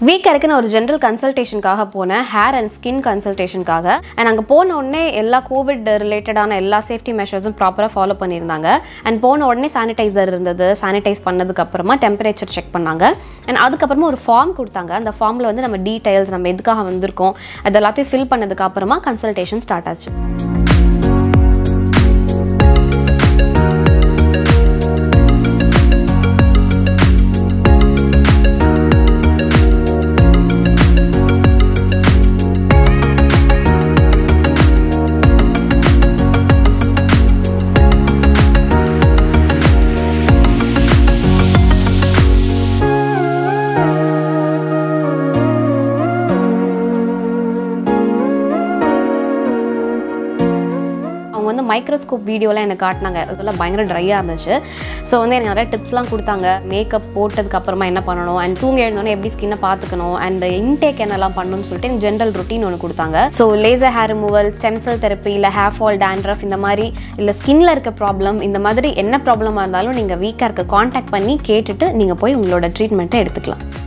வீக்காக இருக்குன்னு ஒரு ஜென்ரல் கன்சல்டேஷனுக்காக போனேன் ஹேர் அண்ட் ஸ்கின் கன்சல்டேஷனுக்காக அண்ட் அங்கே போன உடனே எல்லா கோவிட் ரிலேட்டடான எல்லா சேஃப்டி மெஷர்ஸும் ப்ராப்பராக ஃபாலோ பண்ணியிருந்தாங்க அண்ட் போன உடனே சானிடைசர் இருந்தது சானிடைஸ் பண்ணதுக்கு அப்புறமா டெம்பரேச்சர் செக் பண்ணாங்க அண்ட் அதுக்கப்புறமா ஒரு ஃபார்ம் கொடுத்தாங்க அந்த ஃபார்மில் வந்து நம்ம டீடைல்ஸ் நம்ம எதுக்காக வந்திருக்கோம் அது எல்லாத்தையும் ஃபில் பண்ணதுக்கு அப்புறமா கன்சல்டேஷன் ஸ்டார்ட் ஆச்சு அவங்க வந்து மைக்ரோஸ்கோப் வீடியோலாம் எனக்கு காட்டினாங்க அதெல்லாம் பயங்கர ட்ரையாக இருந்துச்சு ஸோ வந்து எனக்கு நிறைய டிப்ஸ்லாம் கொடுத்தாங்க மேக்கப் போட்டதுக்கு அப்புறமா என்ன பண்ணணும் அண்ட் தூங்க எழுந்தோன்னே எப்படி ஸ்கின்னை பார்த்துக்கணும் அண்ட் இன்டேக் என்னெல்லாம் பண்ணணும்னு சொல்லிட்டு எனக்கு ஜென்ரல் ருட்டீன் ஒன்று கொடுத்தாங்க so laser hair removal stem cell therapy இல்லை ஹேர் ஃபால் டேண்ட்ரஃப் இந்த மாதிரி இல்லை ஸ்கின்ல இருக்க ப்ராப்ளம் இந்த மாதிரி என்ன ப்ராப்ளமாக இருந்தாலும் நீங்கள் வீக்காக இருக்க காண்டாக்ட் பண்ணி கேட்டுட்டு நீங்கள் போய் உங்களோட ட்ரீட்மெண்ட்டை எடுத்துக்கலாம்